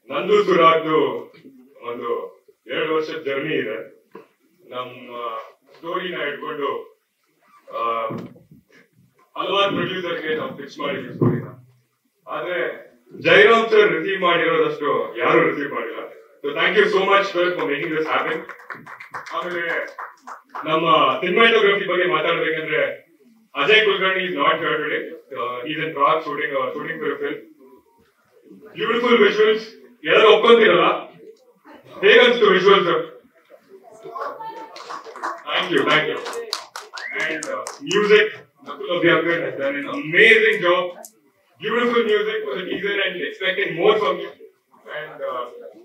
ನಂದು ಸುರಾಗ್ದು ಒಂದು ಎರಡು ವರ್ಷದ ಜರ್ನಿ ಇದೆ ನಮ್ಮ ಸ್ಟೋರಿನ ಹಿಡ್ಕೊಂಡು ಆ, ಹಲವಾರು ಪ್ರೊಡ್ಯೂಸರ್ಗೆ ನಾವು ಫಿಕ್ಸ್ ಮಾಡಿದ್ವಿ ಸ್ಟೋರಿನ ಆದ್ರೆ ಜೈರಾಮ್ ಸರ್ ರಿಸೀವ್ ಮಾಡಿರೋದಷ್ಟು ಯಾರು ರಿಸೀವ್ ಮಾಡಿಲ್ಲ so thank you so much sir for making this happen ಆಮೇಲೆ ನಮ್ಮ ಸಿನಿಮಾಟೋಗ್ರಫಿ ಬಗ್ಗೆ ಮಾತಾಡ್ಬೇಕಂದ್ರೆ Ajay Kulkarni is not here today is in rock shooting shooting for film beautiful visuals ಎಲ್ಲರೂ ಒಪ್ಕೊಂತಿರಲ್ಲ ಹೇಗನ್ಸ್ತು visuals thank you thank you and music Nakul Abhyakar has done an amazing job. Beautiful music for the teaser and expecting more from you. And uh,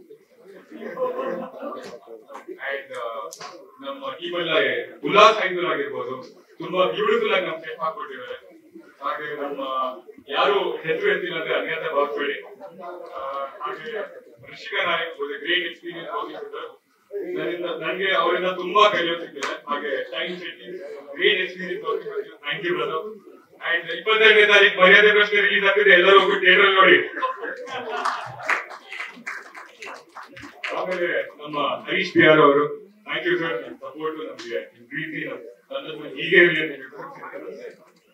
and uh, ನಮ್ಮ team ಎಲ್ಲ ಉಲ್ಲಾಸ್ ಹೈದೂರ್ ಆಗಿರ್ಬೋದು ತುಂಬಾ beautiful ಆಗಿ ನಮ್ಮ set ಹಾಕೊಟ್ಟಿದ್ದಾರೆ ಹಾಗೆ ನಮ್ಮ ಯಾರು ಹೆಸರು ಎತ್ತಿಲ್ಲ ಅಂದ್ರೆ ಅನ್ಯತಾ ಭಾವಿಸ್ಬೇಡಿ ಆ, ಹಾಗೆ ಋಷಿಕಾ ನಾಯಕ್ ಗ್ರೇಟ್ ಎಕ್ಸ್ಪೀರಿಯನ್ಸ್ ಹೋಗಿದ್ದಾರೆ ನನ್ನಿಂದ ನನಗೆ ಅವರಿಂದ ತುಂಬಾ ಕಲಿಯೋದು ಸಿಕ್ಕಿದೆ ಹಾಗೆ Shine Shetty great experience thank you brother and ಇಪ್ಪತ್ತೆರಡನೇ ತಾರೀಕು ಮರ್ಯಾದೆ ಪ್ರಶ್ನೆ ರಿಲೀಸ್ ಆಗ್ತಿದೆ ಎಲ್ಲರೂ ಹೋಗಿ ಥಿಯೇಟರ್ ನೋಡಿ ಆಮೇಲೆ ನಮ್ಮ ಹರೀಶ್ ಪಿ ಆರ್ ಅವರು ಥ್ಯಾಂಕ್ ಯು ಸರ್ ಸಪೋರ್ಟ್ ನಮಗೆ ನಿಮ್ ಪ್ರೀತಿ ನಮ್ ತಂಡದ ಹೀಗೆ ಇರಲಿ ಅಂತ ಹೇಳ್ತಾರೆ.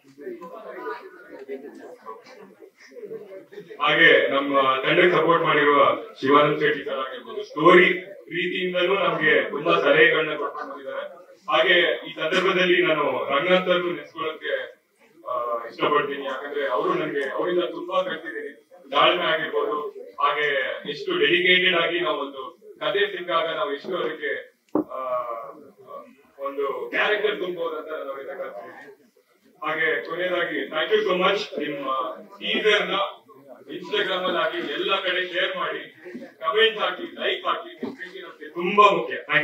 ಹಾಗೆ ನಮ್ಮ ತಂಡಕ್ಕೆ ಸಪೋರ್ಟ್ ಮಾಡಿರುವ ಶಿವಾನಂದ್ ಶೆಟ್ಟಿ ಸರ್ ಆಗಿರ್ಬೋದು ಸ್ಟೋರಿ ಪ್ರೀತಿಯಿಂದಲೂ ನಮ್ಗೆ ತುಂಬಾ ಸಲಹೆಗಳನ್ನ ಕೊಟ್ಕೊಂಡು ಬಂದಿದ್ದಾರೆ ಹಾಗೆ ಈ ಸಂದರ್ಭದಲ್ಲಿ ನಾನು ರಂಗನಾಥ್ ಸರ್ ನೆನೆಸ್ಕೊಳ್ಳೋಕೆ ಆ, ಇಷ್ಟಪಡ್ತೀನಿ ಯಾಕಂದ್ರೆ ಅವರು ನನಗೆ ಅವರಿಂದ ತುಂಬಾ ಕಲ್ತಿದ್ದೀನಿ ತಾಳ್ಮೆ ಆಗಿರ್ಬೋದು ಹಾಗೆ ಎಷ್ಟು ಡೆಡಿಕೇಟೆಡ್ ಆಗಿ ನಾವು ಒಂದು ಕತೆ ಸಿಕ್ಕಾಗ ನಾವು ಎಷ್ಟು ಅದಕ್ಕೆ ಆ, ಒಂದು ಕ್ಯಾರೆಕ್ಟರ್ ತುಂಬಬಹುದು ಅಂತ ನಾನು ಅವರಿಂದ ಕಲ್ತಿದ್ದೀನಿ ಹಾಗೆ ಕೊನೆಯದಾಗಿ ಥ್ಯಾಂಕ್ ಯು ಸೋ ಮಚ್ ನಿಮ್ಮ ಟೀಸರ್ ನ ಇನ್ಸ್ಟಾಗ್ರಾಮ್ ಅಲ್ಲಿ ಹಾಕಿ ಎಲ್ಲ ಕಡೆ ಶೇರ್ ಮಾಡಿ ಕಮೆಂಟ್ ಹಾಕಿ ಲೈಕ್ ಹಾಕಿ ನಿಮ್ ಪ್ರೀತಿ ನಮ್ಗೆ ತುಂಬಾ ಮುಖ್ಯ Thank you.